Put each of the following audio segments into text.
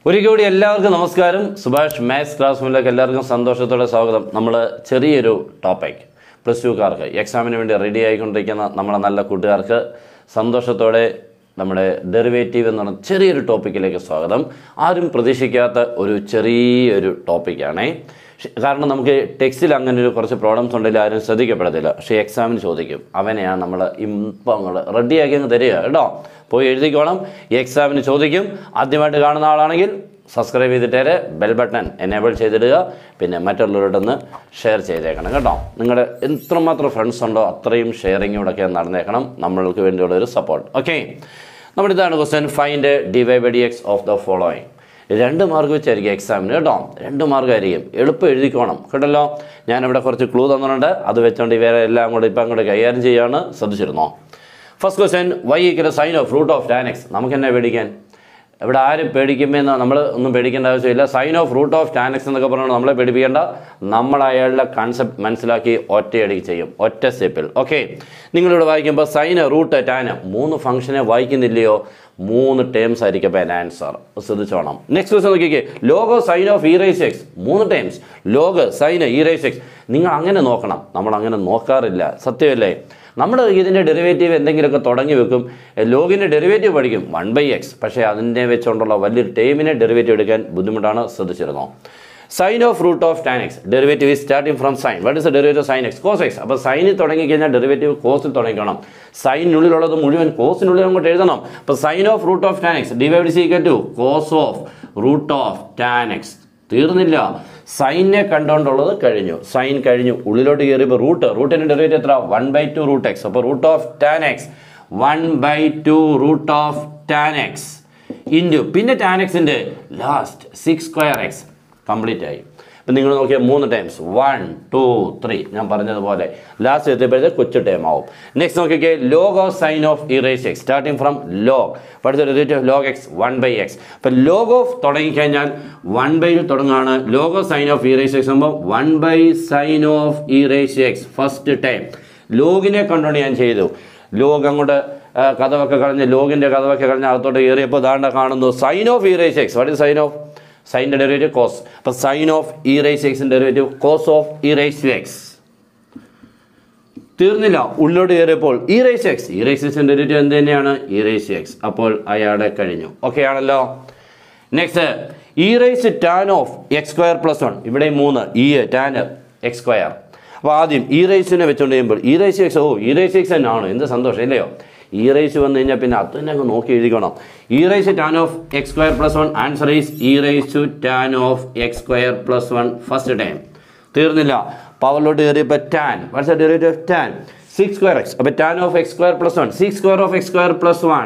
ഒരിക്കൽ കൂടി എല്ലാവർക്കും നമസ്കാരം സുഭാഷ് മാത്സ് ക്ലാസ് മുന്നിലേക്ക് എല്ലാവർക്കും സന്തോഷത്തോടെ സ്വാഗതം നമ്മൾ ചെറിയൊരു ടോപ്പിക് പ്ലസ് ടുക്കാർക്ക് എക്സാമിന് വേണ്ടി റെഡി ആയിക്കൊണ്ടിരിക്കുന്ന നമ്മളെ നല്ല കൂട്ടുകാർക്ക് സന്തോഷത്തോടെ നമ്മുടെ ഡെറിവേറ്റീവ് എന്ന് പറഞ്ഞ ചെറിയൊരു ടോപ്പിക്കിലേക്ക് സ്വാഗതം ആരും പ്രതീക്ഷിക്കാത്ത ഒരു ചെറിയൊരു ടോപ്പിക്കാണേ ഷ്- കാരണം നമുക്ക് ടെക്സ്റ്റിൽ അങ്ങനെ ഒരു കുറച്ച് പ്രോബ്ലംസ് ഉണ്ടെങ്കിൽ ആരും ശ്രദ്ധിക്കപ്പെടത്തില്ല പക്ഷേ എക്സാമിന് ചോദിക്കും അവനെയാണ് നമ്മൾ ഇപ്പം അങ്ങോട്ട് റെഡിയാക്കി അങ്ങ് തരിക കേട്ടോ പോയി എഴുതിക്കോണം ഈ എക്സാമിന് ചോദിക്കും ആദ്യമായിട്ട് കാണുന്ന ആളാണെങ്കിൽ സബ്സ്ക്രൈബ് ചെയ്തിട്ടേരെ ബെൽ ബട്ടൺ എനേബിൾ ചെയ്തിടുക പിന്നെ മറ്റുള്ളവരോടൊന്ന് ഷെയർ ചെയ്തേക്കണം കേട്ടോ നിങ്ങളുടെ എത്രമാത്രം ഫ്രണ്ട്സ് ഉണ്ടോ അത്രയും ഷെയറിംഗ് ഇവിടെയൊക്കെ നടന്നേക്കണം നമ്മൾക്ക് വേണ്ടിയുള്ള ഒരു സപ്പോർട്ട് ഓക്കെ നമ്മുടെ ഇതാണ് question find D Y by D X of the following രണ്ട് മാർക്ക് വെച്ചായിരിക്കും എക്സാമിന് കേട്ടോ രണ്ട് മാർക്കായിരിക്കും എളുപ്പം എഴുതിക്കോണം കേട്ടല്ലോ ഞാനിവിടെ കുറച്ച് ക്ലൂ തന്നിട്ടുണ്ട് അത് വെച്ചുകൊണ്ട് ഇവരെ എല്ലാം കൂടെ ഇപ്പം അങ്ങോട്ട് കൈകാര്യം ചെയ്യാണ് ശ്രദ്ധിച്ചിരുന്നോ first question Y equal sine of root of tan X നമുക്ക് എന്നെ പേടിക്കാൻ ഇവിടെ ആരും പേടിക്കുമെന്ന് നമ്മൾ ഒന്നും പേടിക്കേണ്ട ആവശ്യമില്ല sine of root of tan X എന്നൊക്കെ പറഞ്ഞാൽ നമ്മളെ പേടിപ്പിക്കേണ്ട നമ്മൾ അയാളുടെ കൺസെപ്റ്റ് മനസ്സിലാക്കി ഒറ്റയടിക്ക് ചെയ്യും ഒറ്റ സ്റ്റെപ്പിൽ ഓക്കെ നിങ്ങളിവിടെ വായിക്കുമ്പോൾ സൈന് റൂട്ട് ടാന് മൂന്ന് ഫംഗ്ഷനെ വായിക്കുന്നില്ലയോ മൂന്ന് ടേംസ് ആയിരിക്കും അപ്പോൾ എൻ്റെ ആൻസർ ശ്രദ്ധിച്ചോണം നെക്സ്റ്റ് ക്വസ്റ്റൻ നോക്കിക്കേ log of sine of E raise X മൂന്ന് times log sine E raise X നിങ്ങൾ അങ്ങനെ നോക്കണം നമ്മൾ അങ്ങനെ നോക്കാറില്ല സത്യമല്ലേ നമ്മൾ ഇതിൻ്റെ ഡെറിവേറ്റീവ് എന്തെങ്കിലുമൊക്കെ തുടങ്ങി വെക്കും ലോഗിൻ്റെ ഡെറിവേറ്റീവ് പഠിക്കും വൺ ബൈ എക്സ് പക്ഷേ അതിനെ വെച്ചുകൊണ്ടുള്ള വലിയൊരു ടൈമിനെ ഡെറിവേറ്റീവ് എടുക്കാൻ ബുദ്ധിമുട്ടാണ് ശ്രദ്ധിച്ചിരുന്നോ sine of root of tan X derivative is starting from sine what is derivative sine X cos X അപ്പോൾ സൈനിൽ തുടങ്ങി കഴിഞ്ഞാൽ ഡെറിവേറ്റീവ് കോസിൽ തുടങ്ങിക്കണം സൈനിനുള്ളിലുള്ളത് മുഴുവൻ കോസിനുള്ളിൽ അങ്ങോട്ട് എഴുതണം അപ്പോൾ sine of root of tan X divide is equal to cos of root of tan X തീർന്നില്ല സൈനെ കണ്ടുകൊണ്ടുള്ളത് കഴിഞ്ഞു സൈൻ കഴിഞ്ഞു ഉള്ളിലോട്ട് കയറിയപ്പോൾ റൂട്ട് റൂട്ടിൻ്റെ ഡെറിവേറ്റീവ് എത്ര one by two root X അപ്പോൾ root of tan X one by two root of tan X into പിന്നെ ടാൻ എക്സിൻ്റെ last sec square X complete ആയി ഇപ്പം നിങ്ങൾ നോക്കിയാൽ മൂന്ന് ടൈംസ് വൺ ടു ത്രീ ഞാൻ പറഞ്ഞതുപോലെ ലാസ്റ്റ് എത്തിയപ്പോഴത്തേക്ക് കൊച്ചു ടൈം ആവും നെക്സ്റ്റ് നോക്കിക്കേ log of sine of E raise X starting from log പഠിച്ച relative log X one by X അപ്പം ലോഗ് ഓഫ് തുടങ്ങിക്കഴിഞ്ഞാൽ വൺ ബൈ തുടങ്ങുകയാണ് log of sine of E raise X ആകുമ്പോൾ one by sine of E raise X first time ലോഗിനെ കണ്ടുകൊണ്ട് ഞാൻ ചെയ്തു log അങ്ങോട്ട് ആ, കഥവൊക്കെ കളഞ്ഞ് ലോഗിൻ്റെ കഥവൊക്കെ കളഞ്ഞ് അകത്തോട്ട് കയറിയപ്പോൾ ദാണ്ട കാണുന്നു sine of E raise X what is sine of സൈൻ്റെ ഡെറിവേറ്റീവ് കോസ് അപ്പോൾ സൈൻ ഓഫ് ഇറേസ് എക്സിൻ്റെ derivative cos of E raise X തീർന്നില്ല ഉള്ളോട്ട് കയറിയപ്പോൾ ഇറേസ് എക്സ് ഇറേസ് എക്സിൻ്റെ ഡെറിവേറ്റീവ് എന്ത് തന്നെയാണ് ഇറേസ് എക്സ് അപ്പോൾ അയാളെ കഴിഞ്ഞു ഓക്കെ ആണല്ലോ next E raise tan of X square plus one ഇവിടെ മൂന്ന് ഇ ടാൻ എക്സ് സ്ക്വയർ അപ്പോൾ ആദ്യം ഇ റേസിനെ വെച്ചുകൊണ്ട് കഴിയുമ്പോൾ ഇ റേസ് എക്സ് ഓ ഇ റേസ് എക്സ് തന്നെ ആണോ എന്ത് സന്തോഷം ഇല്ലയോ ഇ റേസ് വന്നു കഴിഞ്ഞാൽ പിന്നെ അത് തന്നെ അങ്ങ് നോക്കി എഴുതിക്കണം E raise tan of X square plus one answer is E raise two tan of X square plus one first time തീർന്നില്ല പവറിലോട്ട് കയറിയപ്പോൾ tan what's derivative of tan sec square X അപ്പോൾ tan of X square plus one sec square of X square plus one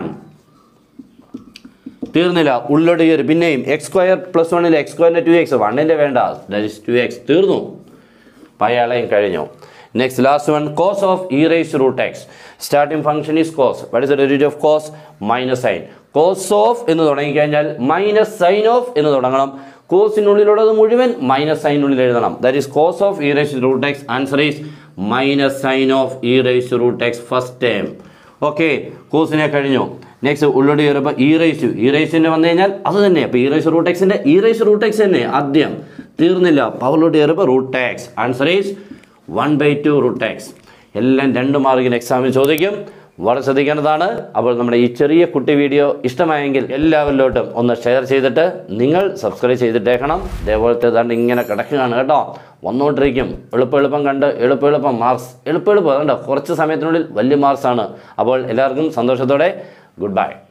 തീർന്നില്ല ഉള്ളോട്ട് കയറി പിന്നെയും X square plus വണ്ണിൽ X സ്ക്വയറിൻ്റെ ടു എക്സ് വണ്ണിൻ്റെ വേണ്ട ദാറ്റ് ഇസ് ടു എക്സ് തീർന്നു പയാളെയും കഴിഞ്ഞു next last one cos of E raise root X starting function is cos what is the derivative of cos minus sine cos of എന്ന് തുടങ്ങിക്കഴിഞ്ഞാൽ minus sine of എന്ന് തുടങ്ങണം കോസിനുള്ളിലുള്ളത് മുഴുവൻ minus സൈനുള്ളിൽ എഴുതണം that is cos of E raise root X answer is minus sine of E raise root X first time okay കോസിനെ കഴിഞ്ഞു next ഉള്ളോട്ട് കയറിയപ്പോൾ ഇ റേസ് ഇ റേസിൻ്റെ വന്നു കഴിഞ്ഞാൽ അത് തന്നെ അപ്പോൾ ഇ റേസ് റൂട്ട് എക്സിൻ്റെ ഇ റേസ് റൂട്ട് എക്സ് തന്നെ ആദ്യം തീർന്നില്ല പവറിലോട്ട് കയറിയപ്പോൾ root X answer is one by two root X എല്ലാം രണ്ട് മാർക്കിന് എക്സാമിന് ചോദിക്കും വളരെ ശ്രദ്ധിക്കേണ്ടതാണ് അപ്പോൾ നമ്മുടെ ഈ ചെറിയ കുട്ടി വീഡിയോ ഇഷ്ടമായെങ്കിൽ എല്ലാവരിലോട്ടും ഒന്ന് ഷെയർ ചെയ്തിട്ട് നിങ്ങൾ സബ്സ്ക്രൈബ് ചെയ്തിട്ടേക്കണം ഇതേപോലത്തെ ഏതാണ്ട് ഇങ്ങനെ കിടക്കുകയാണ് കേട്ടോ വന്നുകൊണ്ടിരിക്കും എളുപ്പം എളുപ്പം കണ്ട് എളുപ്പം എളുപ്പം മാർക്സ് എളുപ്പം എളുപ്പം കണ്ടോ കുറച്ച് സമയത്തിനുള്ളിൽ വലിയ മാർക്സാണ് അപ്പോൾ എല്ലാവർക്കും സന്തോഷത്തോടെ ഗുഡ് ബൈ